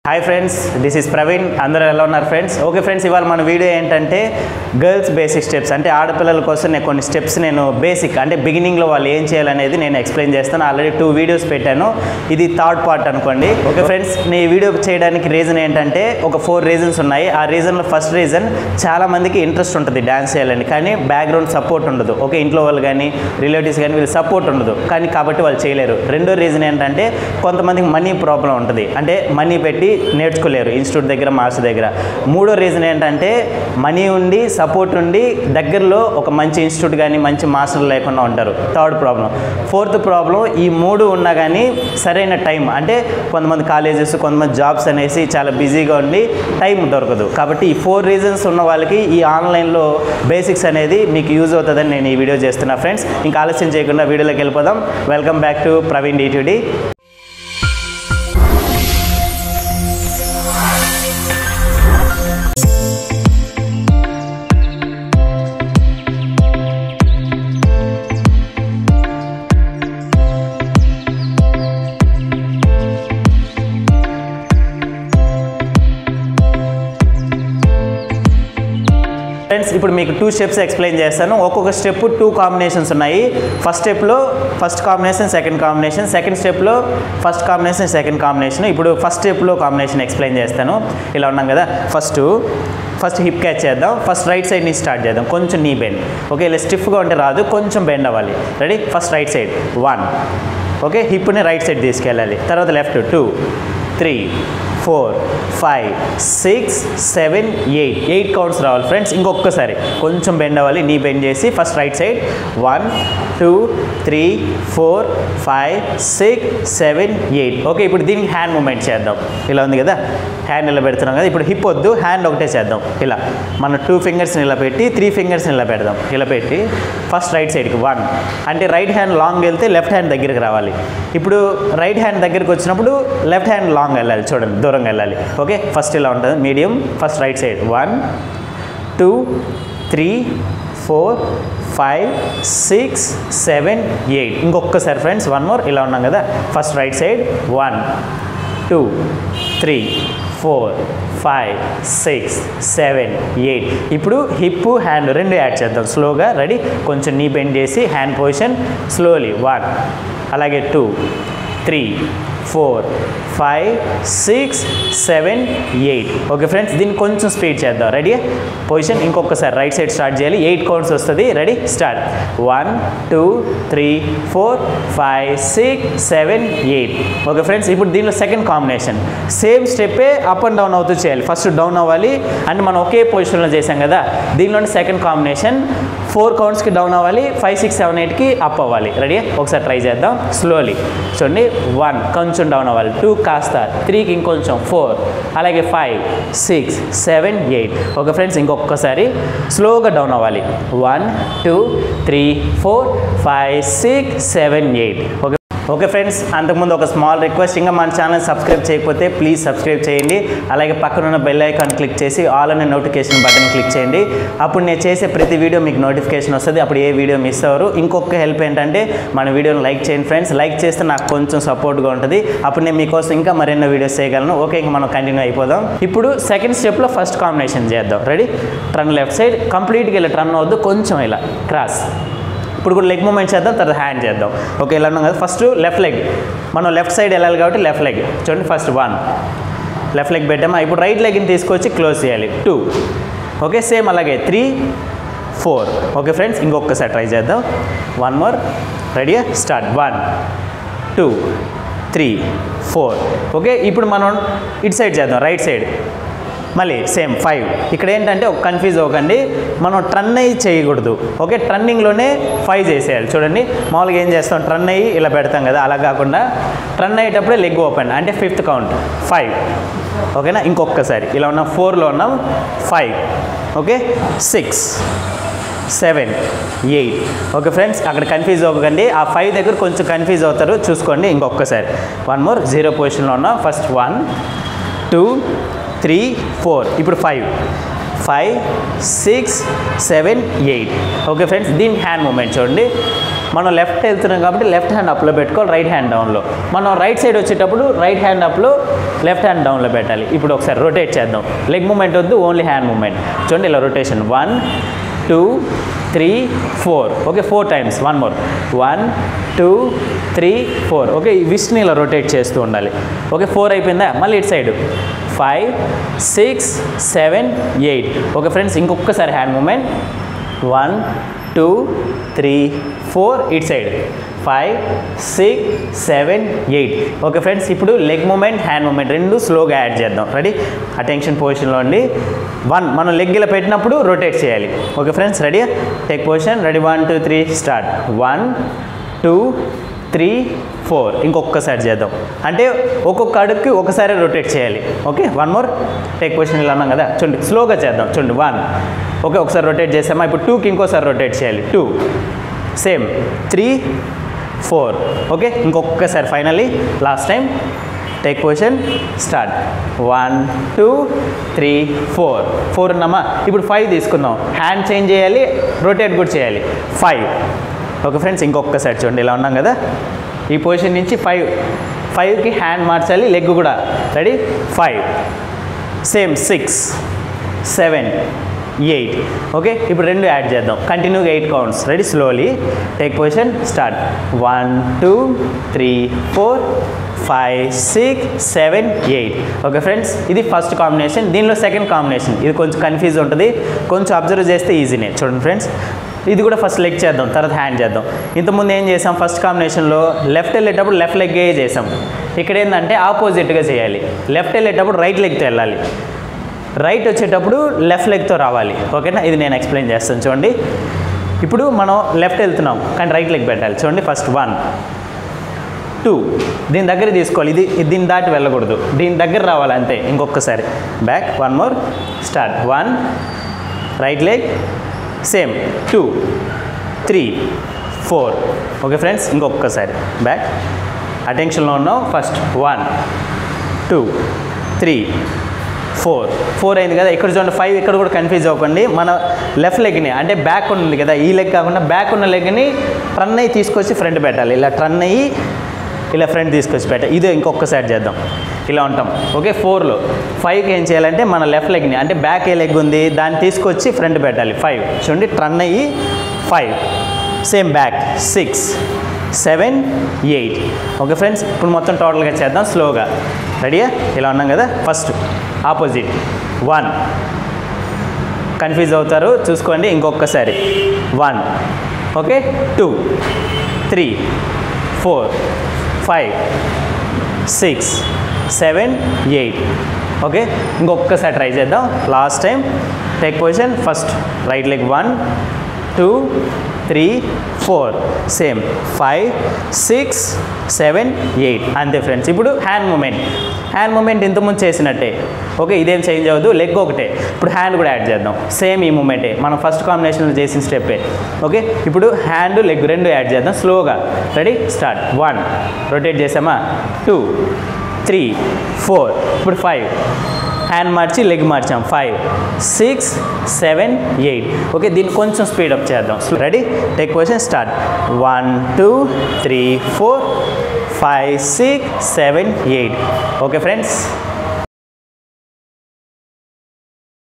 hi friends this is Praveen అందరూ ఎలా ఉన్నారు ఫ్రెండ్స్ ఓకే ఫ్రెండ్స్ ఇవాళ మన వీడియో ఏంటంటే గర్ల్స్ బేసిక్ స్టెప్స్ అంటే ఆడపిల్లల కోసం నేను కొన్ని స్టెప్స్ నేను బేసిక్ అంటే బిగినింగ్లో వాళ్ళు ఏం చేయాలనేది నేను ఎక్స్ప్లెయిన్ చేస్తాను ఆల్రెడీ టూ వీడియోస్ పెట్టాను ఇది థర్డ్ పార్ట్ అనుకోండి ఓకే ఫ్రెండ్స్ నేను ఈ వీడియో చేయడానికి రీజన్ ఏంటంటే ఒక ఫోర్ రీజన్స్ ఉన్నాయి ఆ రీజన్లో ఫస్ట్ రీజన్ చాలా మందికి ఇంట్రెస్ట్ ఉంటుంది డ్యాన్స్ చేయాలని కానీ బ్యాక్గ్రౌండ్ సపోర్ట్ ఉండదు ఓకే ఇంట్లో వాళ్ళు కానీ రిలేటివ్స్ కానీ వీళ్ళు సపోర్ట్ ఉండదు కానీ కాబట్టి వాళ్ళు చేయలేరు రెండో రీజన్ ఏంటంటే కొంతమందికి మనీ ప్రాబ్లం ఉంటుంది అంటే మనీ పెట్టి నేర్చుకోలేరు ఇన్స్టిట్యూట్ దగ్గర మాస్టర్ దగ్గర మూడో రీజన్ ఏంటంటే మనీ ఉండి సపోర్ట్ ఉండి దగ్గరలో ఒక మంచి ఇన్స్టిట్యూట్ కానీ మంచి మాస్టర్ లేకుండా ఉంటారు థర్డ్ ప్రాబ్లం ఫోర్త్ ప్రాబ్లం ఈ మూడు ఉన్నా కానీ సరైన టైం అంటే కొంతమంది కాలేజెస్ కొంతమంది జాబ్స్ అనేసి చాలా బిజీగా ఉండి టైం దొరకదు కాబట్టి ఈ ఫోర్ రీజన్స్ ఉన్న వాళ్ళకి ఈ ఆన్లైన్లో బేసిక్స్ అనేది మీకు యూజ్ అవుతుందని నేను ఈ వీడియో చేస్తున్నా ఫ్రెండ్స్ ఇంకా ఆలస్యం చేయకుండా వీడియోలోకి వెళ్ళిపోదాం welcome back to Praveen DTD friends ఇప్పుడు మీకు టూ స్టెప్స్ ఎక్స్ప్లెయిన్ చేస్తాను ఒక్కొక్క స్టెప్ టూ కాంబినేషన్స్ ఉన్నాయి ఫస్ట్ స్టెప్లో first combination second combination second స్టెప్లో ఫస్ట్ కాంబినేషన్ సెకండ్ కాంబినేషన్ ఇప్పుడు ఫస్ట్ స్టెప్లో కాంబినేషన్ ఎక్స్ప్లెయిన్ చేస్తాను ఇలా ఉన్నాం కదా ఫస్ట్ ఫస్ట్ హిప్ క్యాచ్ చేద్దాం ఫస్ట్ రైట్ సైడ్ నుంచి స్టార్ట్ చేద్దాం కొంచెం నీ బెండ్ ఓకే ఇలా స్టిఫ్గా ఉంటే రాదు కొంచెం బెండ్ అవ్వాలి ready first right side one okay హిప్ని రైట్ సైడ్ తీసుకెళ్ళాలి తర్వాత left two three four five six seven eight eight counts రావాలి ఫ్రెండ్స్ ఇంకొకసారి కొంచెం బెండ్ అవ్వాలి నీ బెండ్ చేసి first right side one two three four five six seven eight okay ఇప్పుడు దీనికి హ్యాండ్ మూమెంట్ చేద్దాం ఇలా ఉంది కదా హ్యాండ్ ఇలా పెడుతున్నాం కదా ఇప్పుడు హిప్ వద్దు హ్యాండ్ ఒకటే చేద్దాం ఇలా మన టూ ఫింగర్స్ని ఇలా పెట్టి త్రీ ఫింగర్స్ని ఇలా పెడదాం ఇలా పెట్టి ఫస్ట్ రైట్ సైడ్కి వన్ అంటే రైట్ హ్యాండ్ లాంగ్ వెళ్తే లెఫ్ట్ హ్యాండ్ దగ్గరికి రావాలి ఇప్పుడు రైట్ హ్యాండ్ దగ్గరికి వచ్చినప్పుడు లెఫ్ట్ హ్యాండ్ లాంగ్ వెళ్ళాలి చూడండి దూరంగా వెళ్ళాలి ఓకే ఫస్ట్ ఇలా ఉంటుంది medium first right side one two three four five six seven eight ఇంకొకసారి ఫ్రెండ్స్ వన్ మోర్ ఇలా ఉన్నాం కదా first right side one two three four five six seven eight ఇప్పుడు హిప్ హ్యాండ్ రెండు యాడ్ చేద్దాం స్లోగా రెడీ కొంచెం నీ బెండ్ చేసి హ్యాండ్ పొజిషన్ స్లోలీ వన్ అలాగే two three four five six seven eight okay friends దీన్ని కొంచెం స్పీడ్ చేద్దాం రెడీ పొజిషన్ ఇంకొకసారి రైట్ సైడ్ స్టార్ట్ చేయాలి ఎయిట్ కౌంట్స్ వస్తుంది ready start one two three four five six seven eight okay friends ఇప్పుడు దీనిలో second combination same స్టెప్పే up and down అవుతూ చేయాలి ఫస్ట్ డౌన్ అవ్వాలి అంటే మనం ఒకే పొజిషన్లో చేసాం కదా దీనిలోని సెకండ్ కాంబినేషన్ ఫోర్ కౌంట్స్కి డౌన్ అవ్వాలి ఫైవ్ సిక్స్ సెవెన్ ఎయిట్కి అప్ అవ్వాలి రెడీ ఒకసారి ట్రై చేద్దాం స్లోలీ చూడండి వన్ కొంచెం డౌన్ అవ్వాలి టూ కాస్త త్రీకి ఇంకొంచెం ఫోర్ అలాగే five six seven eight okay friends ఇంకొకసారి స్లోగా డౌన్ అవ్వాలి one two three four five six seven eight okay okay friends అంతకుముందు ఒక స్మాల్ రిక్వెస్ట్ ఇంకా మన ఛానల్ సబ్స్క్రైబ్ చేయకపోతే ప్లీజ్ సబ్స్క్రైబ్ చేయండి అలాగే పక్కన ఉన్న బెల్ ఐకాన్ క్లిక్ చేసి ఆల్ అనే నోటిఫికేషన్ బటన్ క్లిక్ చేయండి అప్పుడు నేను చేసే ప్రతి వీడియో మీకు నోటిఫికేషన్ వస్తుంది అప్పుడు ఏ వీడియో మిస్ అవ్వరు ఇంకొక హెల్ప్ ఏంటంటే మన వీడియోని లైక్ చేయండి ఫ్రెండ్స్ లైక్ చేస్తే నాకు కొంచెం సపోర్ట్గా ఉంటుంది అప్పుడు నేను మీకోసం ఇంకా మరెన్నో వీడియోస్ చేయగలను ఓకే ఇంకా మనం కంటిన్యూ అయిపోదాం ఇప్పుడు సెకండ్ స్టెప్లో ఫస్ట్ కాంబినేషన్ చేద్దాం రెడీ ట్రన్ లెఫ్ట్ సైడ్ కంప్లీట్గా ఇలా ట్రన్ అవద్దు కొంచెం ఇలా క్రాస్ ఇప్పుడు కూడా లెగ్ మూమెంట్ చేద్దాం తర్వాత హ్యాండ్ చేద్దాం ఓకే ఇలా ఉన్నాం కదా ఫస్ట్ లెఫ్ట్ లెగ్ మనం లెఫ్ట్ సైడ్ వెళ్ళాలి కాబట్టి లెఫ్ట్ లెగ్ చూడండి ఫస్ట్ వన్ లెఫ్ట్ లెగ్ పెట్టామా ఇప్పుడు రైట్ లెగ్ని తీసుకొచ్చి క్లోజ్ చేయాలి టూ ఓకే సేమ్ అలాగే త్రీ ఫోర్ ఓకే ఫ్రెండ్స్ ఇంకొకసారి ట్రై చేద్దాం one more ready start one two three four okay ఇప్పుడు మనం ఇటు సైడ్ చేద్దాం రైట్ సైడ్ మళ్ళీ సేమ్ ఫైవ్ ఇక్కడ ఏంటంటే ఒక కన్ఫ్యూజ్ అవ్వకండి మనం ట్రన్ అయ్యి చేయకూడదు ఓకే ట్రన్నింగ్లోనే ఫైవ్ చేసేయాలి చూడండి మామూలుగా ఏం చేస్తాం ట్రన్ అయ్యి ఇలా పెడతాం కదా అలా కాకుండా ట్రన్ అయ్యేటప్పుడే లెగ్ ఓపెన్ అంటే ఫిఫ్త్ కౌంట్ ఫైవ్ ఓకేనా ఇంకొకసారి ఇలా ఉన్నాం ఫోర్లో ఉన్నాం five okay six seven eight okay friends అక్కడ కన్ఫ్యూజ్ అవ్వకండి ఆ ఫైవ్ దగ్గర కొంచెం కన్ఫ్యూజ్ అవుతారు చూసుకోండి ఇంకొకసారి వన్ మోర్ జీరో పొజిషన్లో ఉన్నాం first one two three four ఇప్పుడు five five six seven eight okay friends దీని హ్యాండ్ మూమెంట్ చూడండి మనం లెఫ్ట్ వెళ్తున్నాం కాబట్టి లెఫ్ట్ హ్యాండ్ అప్లో పెట్టుకోవాలి రైట్ హ్యాండ్ డౌన్లో మనం రైట్ సైడ్ వచ్చేటప్పుడు రైట్ హ్యాండ్ అప్లో లెఫ్ట్ హ్యాండ్ డౌన్లో పెట్టాలి ఇప్పుడు ఒకసారి రొటేట్ చేద్దాం లెగ్ మూమెంట్ వద్దు ఓన్లీ హ్యాండ్ మూమెంట్ చూడండి ఇలా rotation one two three four okay four times one more one two three four okay ఈ విష్ని ఇలా రొటేట్ చేస్తూ ఉండాలి ఓకే ఫోర్ అయిపోయిందా మళ్ళీ ఇటు side five six seven eight okay friends ఇంకొకసారి hand movement one two three four ఇట్ side five six seven eight okay friends ఇప్పుడు లెగ్ మూమెంట్ హ్యాండ్ మూమెంట్ రెండు స్లోగా యాడ్ చేద్దాం రెడీ అటెన్షన్ పొజిషన్లో అండి వన్ మనం లెగ్ ఇలా పెట్టినప్పుడు రొటేట్ చేయాలి okay friends ready take position ready one two three start one two three four ఇంకొకసారి చేద్దాం అంటే ఒక్కొక్క అడుగుకి ఒకసారి రొటేట్ చేయాలి okay one more take position ఇలా అన్నాం కదా చూడండి స్లోగా చేద్దాం చూడండి వన్ ఓకే ఒకసారి రొటేట్ చేసామా ఇప్పుడు టూకి ఇంకోసారి రొటేట్ చేయాలి two same three four okay ఇంకొకసారి finally last time take position start one two three four four ఉన్నామా ఇప్పుడు ఫైవ్ తీసుకుందాం హ్యాండ్ చేంజ్ చేయాలి రొటేట్ కూడా చేయాలి ఫైవ్ ఓకే ఫ్రెండ్స్ ఇంకొకసారి చూడండి ఇలా ఉన్నాం కదా ఈ పొజిషన్ నుంచి ఫైవ్ ఫైవ్కి హ్యాండ్ మార్చాలి లెగ్ కూడా ready five same six seven eight okay ఇప్పుడు రెండు యాడ్ చేద్దాం కంటిన్యూగా eight counts ready slowly take position start one two three four five six seven eight okay friends ఇది ఫస్ట్ కాంబినేషన్ దీనిలో సెకండ్ కాంబినేషన్ ఇది కొంచెం కన్ఫ్యూజ్ ఉంటుంది కొంచెం అబ్జర్వ్ చేస్తే ఈజీనే చూడండి ఫ్రెండ్స్ ఇది కూడా ఫస్ట్ లెగ్ చేద్దాం తర్వాత హ్యాండ్ చేద్దాం ఇంతకుముందు ఏం చేసాం ఫస్ట్ కాంబినేషన్లో లెఫ్ట్ వెళ్ళేటప్పుడు లెఫ్ట్ లెగ్గే చేసాం ఇక్కడ ఏంటంటే ఆపోజిట్గా చేయాలి లెఫ్ట్ వెళ్ళేటప్పుడు రైట్ లెగ్తో వెళ్ళాలి రైట్ వచ్చేటప్పుడు లెఫ్ట్ లెగ్తో రావాలి ఓకేనా ఇది నేను ఎక్స్ప్లెయిన్ చేస్తాను చూడండి ఇప్పుడు మనం లెఫ్ట్ వెళ్తున్నాం కానీ రైట్ లెగ్ పెట్టాలి చూడండి ఫస్ట్ వన్ టూ దీని దగ్గర తీసుకోవాలి ఇది ఇది దీని దాటి వెళ్ళకూడదు దీని దగ్గర రావాలి అంతే ఇంకొకసారి back one more start one right leg same two three four okay friends ఇంకొకసారి బ్యాక్ అటెన్షన్లో ఉన్నాం first one two three four four అయింది కదా ఇక్కడ చూడండి ఫైవ్ ఇక్కడ కూడా కన్ఫ్యూజ్ అవ్వకండి మన లెఫ్ట్ లెగ్ని అంటే బ్యాక్ ఉంది కదా ఈ లెగ్ కాకుండా బ్యాక్ ఉన్న లెగ్ని ట్రన్ అయ్యి తీసుకొచ్చి ఫ్రంట్ పెట్టాలి ఇలా ట్రన్ అయ్యి ఇలా ఫ్రంట్ తీసుకొచ్చి పెట్టాలి ఇదే ఇంకొకసారి చేద్దాం ఇలా ఉంటాం ఓకే ఫోర్లో ఫైవ్కి ఏం చేయాలంటే మన లెఫ్ట్ లెగ్ని అంటే బ్యాక్ ఏ లెగ్ ఉంది దాన్ని తీసుకొచ్చి ఫ్రంట్ పెట్టాలి ఫైవ్ చూడండి ట్రన్ అయ్యి five same back six seven eight okay friends ఇప్పుడు మొత్తం టోటల్గా చేద్దాం స్లోగా రెడీయా ఇలా ఉన్నాం కదా ఫస్ట్ ఆపోజిట్ వన్ కన్ఫ్యూజ్ అవుతారు చూసుకోండి ఇంకొకసారి one okay two three four five six seven eight okay ఇంకొకసారి ట్రై చేద్దాం last time take position first right leg one two three four same five six seven eight అంతే friends ఇప్పుడు hand movement hand movement ఇంతకుముందు చేసినట్టే okay ఇదేం change అవ్వదు leg ఒకటే ఇప్పుడు హ్యాండ్ కూడా యాడ్ చేద్దాం సేమ్ ఈ మూమెంటే మనం ఫస్ట్ కాంబినేషన్లో చేసిన స్టెప్పే ఓకే ఇప్పుడు హ్యాండ్ లెగ్ రెండు యాడ్ చేద్దాం స్లోగా రెడీ స్టార్ట్ వన్ రొటేట్ చేసామా టూ త్రీ ఫోర్ ఇప్పుడు ఫైవ్ హ్యాండ్ మార్చి లెగ్ మార్చాం five six seven eight okay దీన్ని కొంచెం స్పీడప్ చేద్దాం ready take position start one two three four five six seven eight okay friends